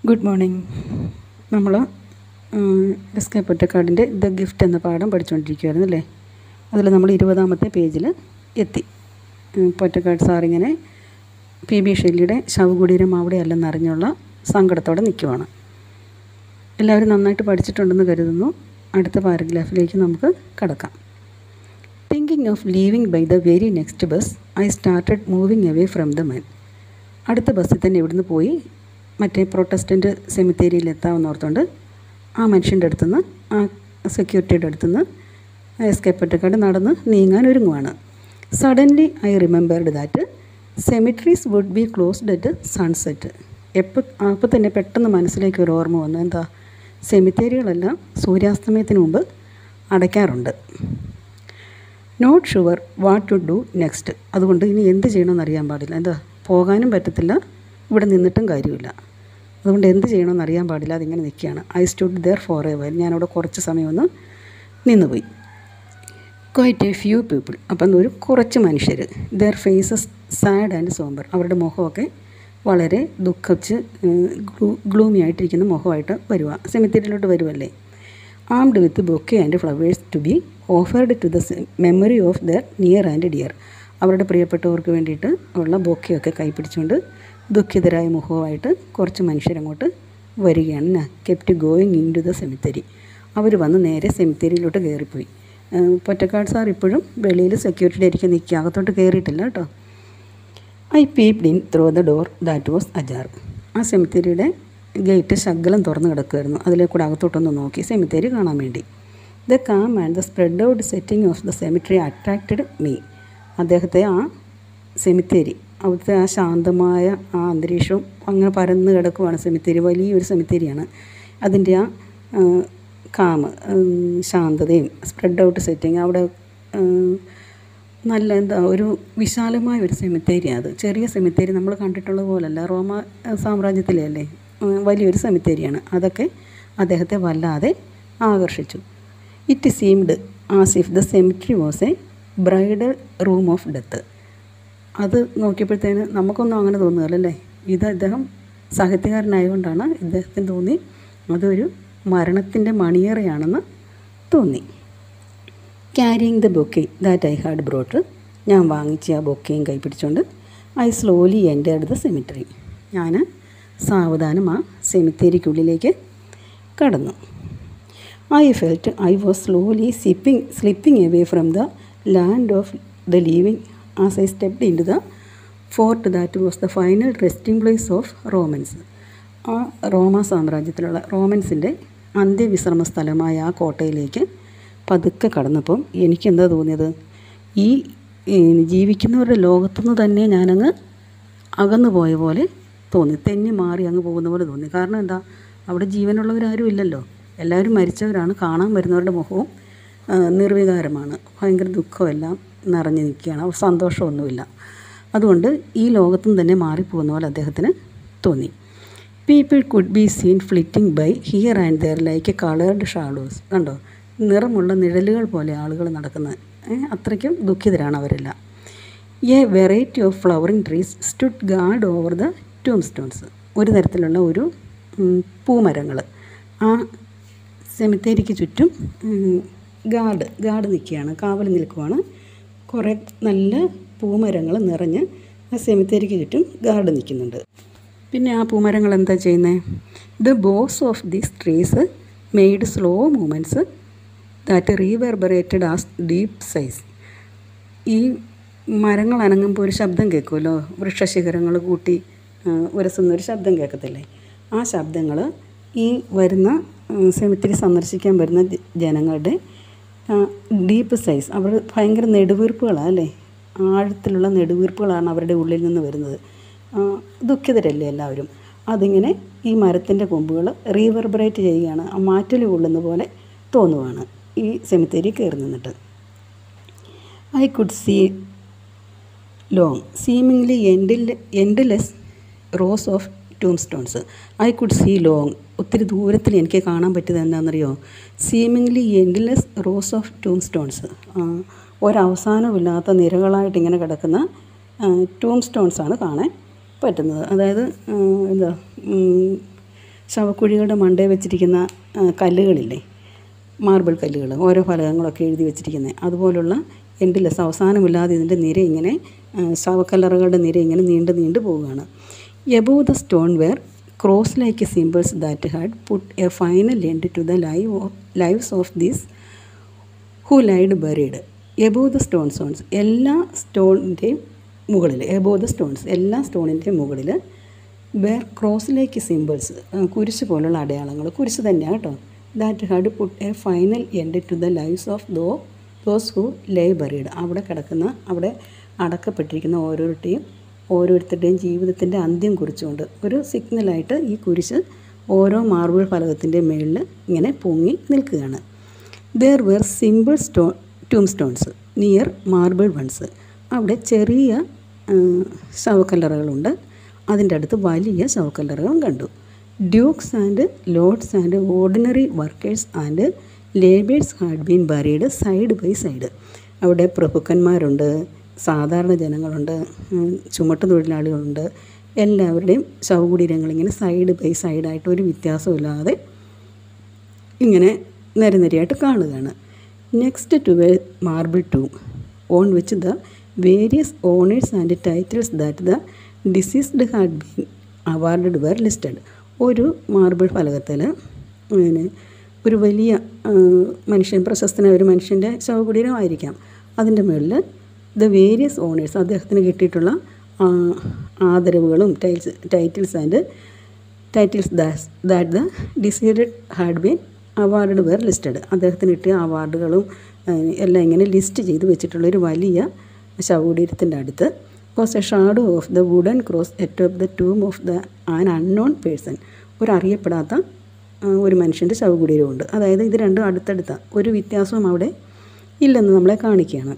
good morning നമ്മൾ S K പൊറ്റക്കാടിൻ്റെ the gift എന്ന പാഠം പഠിച്ചുകൊണ്ടിരിക്കുകയായിരുന്നു അല്ലേ അതിൽ നമ്മൾ ഇരുപതാമത്തെ പേജിൽ എത്തി ഉം, പൊറ്റക്കാട് സാറിങ്ങനെ പി ബി ഷെല്ലിയുടെ ശവകുടീരം അവിടെയല്ലെന്ന് അറിഞ്ഞുള്ള സങ്കടത്തോടെ നിൽക്കുവാണ് എല്ലാവരും നന്നായിട്ട് പഠിച്ചിട്ടുണ്ടെന്ന് കരുതുന്നു അടുത്ത പാരഗ്രാഫിലേക്ക് നമുക്ക് കടക്കാം thinking of leaving by the very next bus I started moving away from the man അടുത്ത ബസ്സിൽ തന്നെ ഇവിടുന്ന് പോയി മറ്റേ പ്രൊട്ടസ്റ്റൻ്റ് സെമിത്തേരിയിൽ എത്താമെന്ന് ഓർത്തുകൊണ്ട് ആ മനുഷ്യൻ്റെ അടുത്തുനിന്ന് ആ സെക്യൂരിറ്റിയുടെ അടുത്തുനിന്ന് എസ്കേപ്പ് ഒറ്റക്കാട് നടന്ന് നീങ്ങാൻ ഒരുങ്ങുവാണ് suddenly I remembered that cemeteries would be closed at sunset എപ്പോൾ അപ്പോൾ തന്നെ പെട്ടെന്ന് മനസ്സിലേക്ക് ഒരു ഓർമ്മ വന്നു എന്താ സെമിത്തേരികളെല്ലാം സൂര്യാസ്തമയത്തിന് മുമ്പ് അടയ്ക്കാറുണ്ട് not sure what to do next അതുകൊണ്ട് ഇനി എന്ത് ചെയ്യണമെന്ന് അറിയാൻ പാടില്ല എന്താ പോകാനും പറ്റത്തില്ല ഇവിടെ നിന്നിട്ടും കാര്യമില്ല അതുകൊണ്ട് എന്ത് ചെയ്യണമെന്ന് അറിയാൻ പാടില്ല അതിങ്ങനെ നിൽക്കുകയാണ് I stood there for a while ഞാനവിടെ കുറച്ച് സമയം ഒന്ന് നിന്നുപോയി ക്വൈറ്റ് എ ഫ്യൂ പീപ്പിൾ അപ്പം ഒരു കുറച്ച് മനുഷ്യർ there faces sad and sombre അവരുടെ മുഖമൊക്കെ വളരെ ദുഃഖിച്ച് ഗ്ലൂ ഗ്ലൂമി ആയിട്ടിരിക്കുന്ന മുഖമായിട്ട് വരുക സെമിത്തേരിയിലോട്ട് വരുമല്ലേ armed with bouquet and flowers to be offered to the memory of their near and dear അവരുടെ പ്രിയപ്പെട്ടവർക്ക് വേണ്ടിയിട്ട് ഉള്ള ബൊക്കെയൊക്കെ കൈപ്പിടിച്ചുകൊണ്ട് ദുഃഖിതരായ മുഖവുമായിട്ട് കുറച്ച് മനുഷ്യരങ്ങോട്ട് വരികയാണ് kept going in to the cemetery അവർ വന്ന് നേരെ സെമിത്തേരിയിലോട്ട് കയറിപ്പോയി ഏഹ് പൊറ്റക്കാട് സാർ ഇപ്പോഴും വെളിയിൽ സെക്യൂരിറ്റി ആയിരിക്കും നിൽക്കുക അകത്തോട്ട് കയറിയിട്ടില്ല കേട്ടോ I peeped in through the door that was ajar ആ സെമിത്തേരിയുടെ ഗേറ്റ് ശകലം തുറന്ന് കിടക്കുമായിരുന്നു അതിലെ കൂടെ അകത്തോട്ടൊന്ന് നോക്കി സെമിത്തേരി കാണാൻ വേണ്ടി the calm and the spread out setting of the cemetery attracted me അദ്ദേഹത്തെ ആ സെമിത്തേരി അവിടുത്തെ ആ ശാന്തമായ ആ അന്തരീക്ഷവും അങ്ങനെ പരന്ന് കിടക്കുവാണ് സെമിത്തേരി വലിയൊരു സെമിത്തേരിയാണ് അതിൻ്റെ ആ ആ, കാമ് ഉം, ശാന്തതയും സ്പ്രെഡ് ഔട്ട് സെറ്റിങ് അവിടെ ഉം, നല്ല എന്താ ഒരു വിശാലമായ ഒരു സെമിത്തേരി അത് ചെറിയ സെമിത്തേരി നമ്മൾ കണ്ടിട്ടുള്ള പോലല്ല റോമ ഏഹ്, സാമ്രാജ്യത്തിലെ അല്ലേ ഉം, വലിയൊരു സെമിത്തേരിയാണ് അതൊക്കെ അദ്ദേഹത്തെ വല്ലാതെ ആകർഷിച്ചു it seemed as if the cemetery was a bridal room of death അത് നോക്കിയപ്പോഴത്തേന് നമുക്കൊന്നും അങ്ങനെ തോന്നുകയല്ലേ ഇത് അദ്ദേഹം സാഹിത്യകാരനായതുകൊണ്ടാണ് ഇദ്ദേഹത്തിന് തോന്നി അതൊരു മരണത്തിൻ്റെ മണിയറയാണെന്ന് തോന്നി carrying the bouquet that I had brought ഞാൻ വാങ്ങിച്ച ആ ബൊക്കയും കൈപ്പിടിച്ചുകൊണ്ട് I slowly entered the cemetery ഞാൻ സാവധാനം ആ സെമിത്തേരിക്കുള്ളിലേക്ക് കടന്നു I felt I was slowly slipping slipping away from the land of the living as I stepped in to the fort that was the final resting place of Romans ആ റോമ സാമ്രാജ്യത്തിലുള്ള റോമൻസിൻ്റെ അന്ത്യവിശ്രമ സ്ഥലമായ ആ കോട്ടയിലേക്ക് പതുക്കെ കടന്നപ്പം എനിക്കെന്താ തോന്നിയത് ഈ ഈ ജീവിക്കുന്നവരുടെ ലോകത്തുനിന്ന് തന്നെ ഞാനങ്ങ് അകന്നു പോയ പോലെ തോന്നി തെന്നി മാറി അങ്ങ് പോകുന്ന പോലെ തോന്നി കാരണം എന്താ അവിടെ ജീവനുള്ളവരാരും ഇല്ലല്ലോ എല്ലാവരും മരിച്ചവരാണ് കാണാൻ വരുന്നവരുടെ മുഖവും ആ, നിർവികാരമാണ് ഭയങ്കര ദുഃഖമെല്ലാം നിറഞ്ഞു നിൽക്കുകയാണ് അവർ സന്തോഷമൊന്നുമില്ല അതുകൊണ്ട് ഈ ലോകത്തുനിന്ന് തന്നെ മാറിപ്പോകുന്ന പോലെ അദ്ദേഹത്തിന് തോന്നി people could be seen flitting by here and there like a coloured shadows കണ്ടോ നിറമുള്ള നിഴലുകൾ പോലെ ആളുകൾ നടക്കുന്നത് ഏ, അത്രയ്ക്കും ദുഃഖിതരാണ് അവരെല്ലാം a variety of flowering trees stood guard over the tomb stones ഒരു തരത്തിലുള്ള ഒരു ഉം, പൂമരങ്ങൾ ആ സെമിത്തേരിക്ക് ചുറ്റും ഉം, ഗാർഡ് ഗാർഡ് നിൽക്കുകയാണ് കാവൽ നിൽക്കുവാണ് കുറേ നല്ല പൂമരങ്ങൾ നിറഞ്ഞ് ആ സെമിത്തേരിക്ക് ചുറ്റും ഗാർഡ് നിൽക്കുന്നുണ്ട് പിന്നെ ആ പൂമരങ്ങൾ എന്താ ചെയ്യുന്നത് the boughs of these trees made slow movements that reverberated as deep sighs ഈ മരങ്ങൾ അനങ്ങുമ്പോൾ ഒരു ശബ്ദം കേൾക്കുമല്ലോ വൃക്ഷശിഖരങ്ങൾ കൂട്ടി ആ, ഉരസുന്ന ഒരു ശബ്ദം കേൾക്കത്തില്ലേ ആ ശബ്ദങ്ങൾ ഈ വരുന്ന സെമിത്തിരി സന്ദർശിക്കാൻ വരുന്ന ജ- ജനങ്ങളുടെ ഡീപ്പ് സൈസ് അവർ ഭയങ്കര നെടുവീർപ്പുകളാണ് അല്ലേ ആഴത്തിലുള്ള നെടുവീർപ്പുകളാണ് അവരുടെ ഉള്ളിൽ നിന്ന് വരുന്നത് ആ, ദുഃഖിതരല്ലേ എല്ലാവരും അതിങ്ങനെ ഈ മരത്തിൻ്റെ കൊമ്പുകൾ റീവെർബറേറ്റ് ചെയ്യുകയാണ് ആ മാറ്റൽ കൊള്ളുന്ന പോലെ തോന്നുവാണ് ഈ സെമിത്തേരി കയറി നിന്നിട്ട് I could see long seemingly എൻഡിൽ endless rows of tomb stones I could see long ഒത്തിരി ദൂരത്തിൽ എനിക്ക് കാണാൻ പറ്റിയത് എന്താണെന്നറിയോ seemingly endless rows of tomb stones ഒരവസാനമില്ലാത്ത നിരകളായിട്ട് ഇങ്ങനെ കിടക്കുന്ന ടൂം സ്റ്റോൺസാണ് കാണാൻ പറ്റുന്നത് അതായത് ആ, എന്താ ഉം, ശവക്കുഴികളുടെ മണ്ടേ വെച്ചിരിക്കുന്ന ആ, കല്ലുകളില്ലേ മാർബിൾ കല്ലുകൾ ഓരോ ഫലകങ്ങളൊക്കെ എഴുതി വെച്ചിരിക്കുന്നത് അതുപോലുള്ള എൻഡിലെസ് അവസാനമില്ലാതെ ഇതിൻ്റെ നിര ഇങ്ങനെ ആ, ശവക്കല്ലറുകളുടെ നിര ഇങ്ങനെ നീണ്ടു നീണ്ടു പോവുകയാണ് above the stone were cross like symbols that had put a final end to the live of lives of these who lied buried above the stone stones എല്ലാ സ്റ്റോണിൻ്റെയും മുകളിൽ എബോവ് ദ സ്റ്റോൺസ് എല്ലാ സ്റ്റോണിൻ്റെയും മുകളിൽ വേർ ക്രോസിലേക്ക് സിമ്പിൾസ് കുരിശ് പോലുള്ള അടയാളങ്ങൾ കുരിശ് തന്നെയാണ് കേട്ടോ that had put a final end to the lives of ദോ ദോസ് ഹു ലേ ബറീഡ് അവിടെ കിടക്കുന്ന അവിടെ അടക്കപ്പെട്ടിരിക്കുന്ന ഓരോരുത്തരെയും ഓരോരുത്തരുടെയും ജീവിതത്തിൻ്റെ അന്ത്യം കുറിച്ചുകൊണ്ട് ഒരു സിഗ്നലായിട്ട് ഈ കുരിശ് ഓരോ മാർബിൾ ഫലകത്തിൻ്റെ മുകളിൽ ഇങ്ങനെ പൊങ്ങി നിൽക്കുകയാണ് ദർ വെർ സിമ്പിൾ സ്റ്റോ tomb stones near marble ones അവിടെ ചെറിയ ആ, ശവക്കല്ലറകളുണ്ട് അതിൻ്റെ അടുത്ത് വലിയ ശവക്കല്ലറകളും കണ്ടു dukes and lords and ordinary workers and labours had been buried side by side അവിടെ പ്രഭുക്കന്മാരുണ്ട് സാധാരണ ജനങ്ങളുണ്ട് ഉം, ചുമട്ട് തൊഴിലാളികളുണ്ട് എല്ലാവരുടെയും ശവകുടീരങ്ങൾ ഇങ്ങനെ സൈഡ് ബൈ സൈഡായിട്ട് ഒരു വ്യത്യാസമില്ലാതെ ഇങ്ങനെ നിരനിരയായിട്ട് കാണുകയാണ് next to a marble tomb on which the various honours and titles that the deceased had been awarded were listed ഒരു മാർബിൾ ഫലകത്തിൽ പിന്നെ ഒരു വലിയ ആ, മനുഷ്യൻ പ്രശസ്തനായ ഒരു മനുഷ്യൻ്റെ ശവകുടീരമായിരിക്കാം അതിൻ്റെ മുകളിൽ ദ വേരിയസ് ഓണേഴ്സ് അദ്ദേഹത്തിന് കിട്ടിയിട്ടുള്ള ആ, ആദരവുകളും tiles titles and titles that the decided had been award were listed അദ്ദേഹത്തിന് കിട്ടിയ അവാർഡുകളും ഏഹ്, എല്ലാം ഇങ്ങനെ ലിസ്റ്റ് ചെയ്ത് വെച്ചിട്ടുള്ള ഒരു വലിയ ശവകുടീരത്തിൻ്റെ അടുത്ത് was a shadow of the wooden cross at of the tomb of the an unknown person ഒരു അറിയപ്പെടാത്ത ആ, ഒരു മനുഷ്യൻ്റെ ശവകുടീരമുണ്ട് അതായത് ഇത് രണ്ടും അടുത്തടുത്ത ഒരു വ്യത്യാസവും അവിടെ ഇല്ലെന്ന് നമ്മളെ കാണിക്കുകയാണ്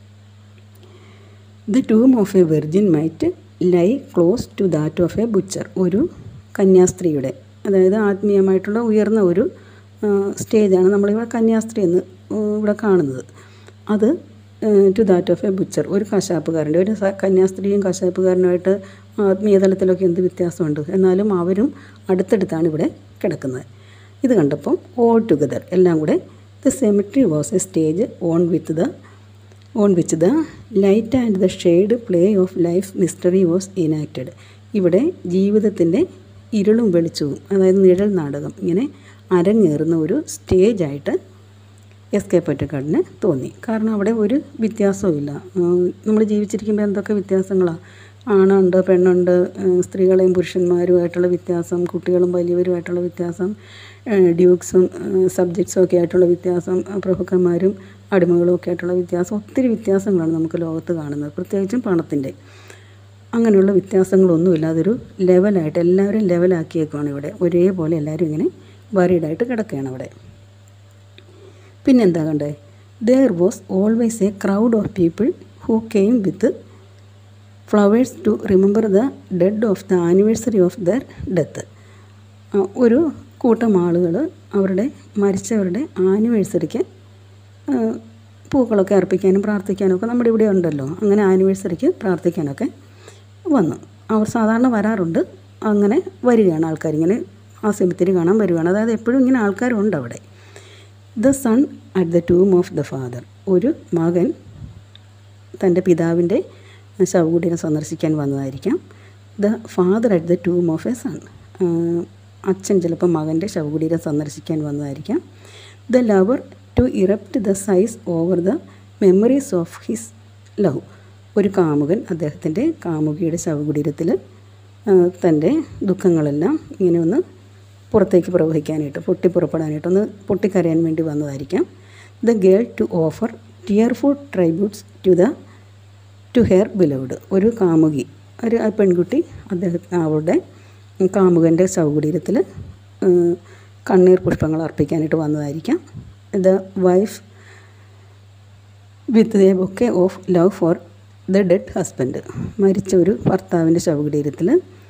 the tomb of a virgin might lie close to that of a butcher ഒരു കന്യാസ്ത്രീയുടെ അതായത് ആത്മീയമായിട്ടുള്ള ഉയർന്ന ഒരു ആ, സ്റ്റേജാണ് നമ്മളിവിടെ കന്യാസ്ത്രീ എന്ന് ആ, ഇവിടെ കാണുന്നത് അത് to that of a butcher ഒരു കശാപ്പുകാരൻ്റെ ഒരു സ- കന്യാസ്ത്രീയും കശാപ്പുകാരനുമായിട്ട് ആത്മീയ തലത്തിലൊക്കെ എന്ത് വ്യത്യാസമുണ്ട് എന്നാലും അവരും അടുത്തടുത്താണ് ഇവിടെ കിടക്കുന്നത് ഇത് കണ്ടപ്പം ഓൾ ടുഗദർ എല്ലാം കൂടെ the cemetery was a stage on with the on which the light and the shade play of life mystery was enacted ഇവിടെ ജീവിതത്തിൻ്റെ ഇരുളും വെളിച്ചവും അതായത് നിഴൽ നാടകം ഇങ്ങനെ അരങ്ങേറുന്ന ഒരു സ്റ്റേജായിട്ട് എസ് കെ പൊറ്റക്കാടിന് തോന്നി കാരണം അവിടെ ഒരു വ്യത്യാസവും ഇല്ല നമ്മൾ ജീവിച്ചിരിക്കുമ്പോൾ എന്തൊക്കെ വ്യത്യാസങ്ങളാണ് ആണുണ്ട് പെണ്ണുണ്ട് ഏഹ് സ്ത്രീകളെയും പുരുഷന്മാരുമായിട്ടുള്ള വ്യത്യാസം കുട്ടികളും വലിയവരുമായിട്ടുള്ള വ്യത്യാസം ഏഹ് ഡ്യൂക്സും ഏഹ് സബ്ജക്ട്സും ഒക്കെ ആയിട്ടുള്ള വ്യത്യാസം ഏഹ് പ്രഭുക്കന്മാരും അടിമകളും ഒക്കെ ആയിട്ടുള്ള വ്യത്യാസം ഒത്തിരി വ്യത്യാസങ്ങളാണ് നമുക്ക് ലോകത്ത് കാണുന്നത് പ്രത്യേകിച്ചും പണത്തിൻ്റെ അങ്ങനെയുള്ള വ്യത്യാസങ്ങളൊന്നുമില്ല അതൊരു ലെവലായിട്ട് എല്ലാവരും ലെവലാക്കിയേക്കുവാണ് ഇവിടെ ഒരേപോലെ എല്ലാവരും ഇങ്ങനെ വറീഡായിട്ട് കിടക്കുകയാണ് അവിടെ പിന്നെന്താ കണ്ടേ there was always a crowd of people who came with flowers to remember the dead of the anniversary of their death ഒരു കൂട്ടം ആളുകൾ അവരുടെ മരിച്ചവരുടെ ആനിവേഴ്സറിക്ക് പൂക്കളൊക്കെ അർപ്പിക്കാനും പ്രാർത്ഥിക്കാനും ഒക്കെ നമ്മുടെ ഇവിടെ ഉണ്ടല്ലോ അങ്ങനെ ആനിവേഴ്സറിക്ക് പ്രാർത്ഥിക്കാനൊക്കെ വന്നു അവർ സാധാരണ വരാറുണ്ട് അങ്ങനെ വരികയാണ് ആൾക്കാർ ഇങ്ങനെ ആ സെമിത്തിരി കാണാൻ വരികയാണ് അതായത് എപ്പോഴും ഇങ്ങനെ ആൾക്കാരുണ്ട് അവിടെ the son at the tomb of the father ഒരു മകൻ തൻ്റെ പിതാവിൻ്റെ ശവകുടീരം സന്ദർശിക്കാൻ വന്നതായിരിക്കാം the father at the tomb of a son അച്ഛൻ ചിലപ്പോൾ മകൻ്റെ ശവകുടീരം സന്ദർശിക്കാൻ വന്നതായിരിക്കാം the lover to erupt the sighs over the memories of his love ഒരു കാമുകൻ അദ്ദേഹത്തിൻ്റെ കാമുകിയുടെ ശവകുടീരത്തിൽ തൻ്റെ ദുഃഖങ്ങളെല്ലാം ഇങ്ങനെ ഒന്ന് പുറത്തേക്ക് പ്രവഹിക്കാനായിട്ട് പൊട്ടിപ്പുറപ്പെടാനായിട്ട് ഒന്ന് പൊട്ടിക്കരയാൻ വേണ്ടി വന്നതായിരിക്കാം the girl to offer tearful tributes to the to her beloved ഒരു കാമുകി ഒരു ആ പെൺകുട്ടി അദ്ദേഹം അവളുടെ കാമുകൻ്റെ ശവകുടീരത്തിൽ കണ്ണീർ പുഷ്പങ്ങൾ അർപ്പിക്കാനായിട്ട് വന്നതായിരിക്കാം the wife with a bouquet of love for the dead husband മരിച്ച ഒരു ഭർത്താവിൻ്റെ ശവകുടീരത്തിൽ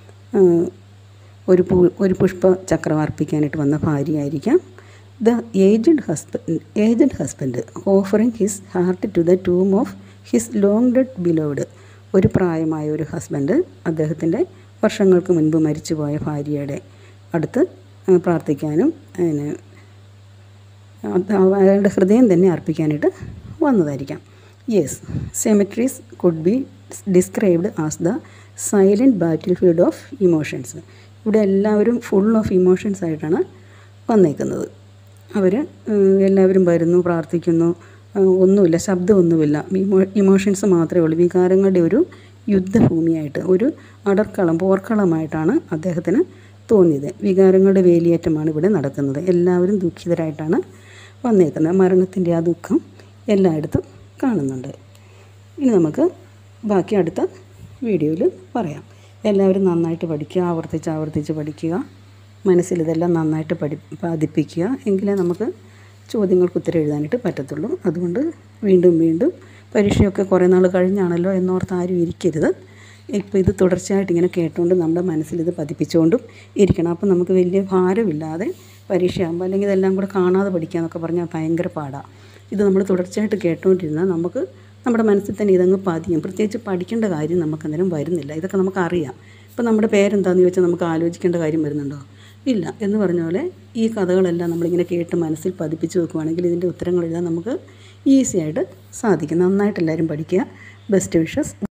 ഒരു പൂ ഒരു പുഷ്പ ചക്രം അർപ്പിക്കാനായിട്ട് വന്ന ഭാര്യയായിരിക്കാം the aged husband aged husband offering his heart to the tomb of his long dead beloved ഒരു പ്രായമായ ഒരു ഹസ്ബൻഡ് അദ്ദേഹത്തിൻ്റെ വർഷങ്ങൾക്ക് മുൻപ് മരിച്ചുപോയ ഭാര്യയുടെ അടുത്ത് ആ, പ്രാർത്ഥിക്കാനും പിന്നെ അത് അയാളുടെ ഹൃദയം തന്നെ അർപ്പിക്കാനായിട്ട് വന്നതായിരിക്കാം yes cemeteries could be described as the silent battle field of emotions ഇവിടെ എല്ലാവരും ഫുൾ ഓഫ് ഇമോഷൻസ് ആയിട്ടാണ് വന്നേക്കുന്നത് അവർ എല്ലാവരും വരുന്നു പ്രാർത്ഥിക്കുന്നു ആ, ഒന്നുമില്ല ശബ്ദമൊന്നുമില്ല ഇമോ ഇമോഷൻസ് മാത്രമേ ഉള്ളൂ വികാരങ്ങളുടെ ഒരു യുദ്ധഭൂമിയായിട്ട് ഒരു അടർക്കളം പോർക്കളമായിട്ടാണ് അദ്ദേഹത്തിന് തോന്നിയത് വികാരങ്ങളുടെ വേലിയേറ്റമാണ് ഇവിടെ നടക്കുന്നത് എല്ലാവരും ദുഃഖിതരായിട്ടാണ് വന്നേക്കുന്നത് മരണത്തിൻ്റെ ആ ദുഃഖം എല്ലായിടത്തും കാണുന്നുണ്ട് ഇനി നമുക്ക് ബാക്കി അടുത്ത വീഡിയോയിൽ പറയാം എല്ലാവരും നന്നായിട്ട് പഠിക്കുക ആവർത്തിച്ച് ആവർത്തിച്ച് പഠിക്കുക മനസ്സിൽ ഇതെല്ലാം നന്നായിട്ട് പഠി പതിപ്പിക്കുക എങ്കിലേ നമുക്ക് ചോദ്യങ്ങൾക്ക് ഉത്തരം എഴുതാനായിട്ട് പറ്റത്തുള്ളൂ അതുകൊണ്ട് വീണ്ടും വീണ്ടും പരീക്ഷയൊക്കെ കുറേ നാൾ കഴിഞ്ഞാണല്ലോ എന്നോർത്ത് ആരും ഇരിക്കരുത് ഇപ്പോൾ ഇത് തുടർച്ചയായിട്ട് ഇങ്ങനെ കേട്ടുകൊണ്ട് നമ്മുടെ മനസ്സിൽ ഇത് പതിപ്പിച്ചുകൊണ്ടും ഇരിക്കണം അപ്പം നമുക്ക് വലിയ ഭാരമില്ലാതെ പരീക്ഷയാകുമ്പോൾ അല്ലെങ്കിൽ ഇതെല്ലാം കൂടെ കാണാതെ പഠിക്കുക എന്നൊക്കെ പറഞ്ഞാൽ ഭയങ്കര പാടാണ് ഇത് നമ്മൾ തുടർച്ചയായിട്ട് കേട്ടുകൊണ്ടിരുന്നാൽ നമുക്ക് നമ്മുടെ മനസ്സിൽ തന്നെ ഇതങ്ങ് പതിയും പ്രത്യേകിച്ച് പഠിക്കേണ്ട കാര്യം നമുക്ക് അന്നേരം വരുന്നില്ല ഇതൊക്കെ നമുക്കറിയാം ഇപ്പം നമ്മുടെ പേരെന്താണെന്ന് ചോദിച്ചാൽ നമുക്ക് ആലോചിക്കേണ്ട കാര്യം വരുന്നുണ്ടോ ഇല്ല എന്ന് പറഞ്ഞ പോലെ ഈ കഥകളെല്ലാം നമ്മളിങ്ങനെ കേട്ട് മനസ്സിൽ പതിപ്പിച്ച് വെക്കുവാണെങ്കിൽ ഇതിൻ്റെ ഉത്തരങ്ങൾ എഴുതാൻ നമുക്ക് ഈസി ആയിട്ട് സാധിക്കും നന്നായിട്ട് എല്ലാവരും പഠിക്കുക ബെസ്റ്റ് വിഷസ്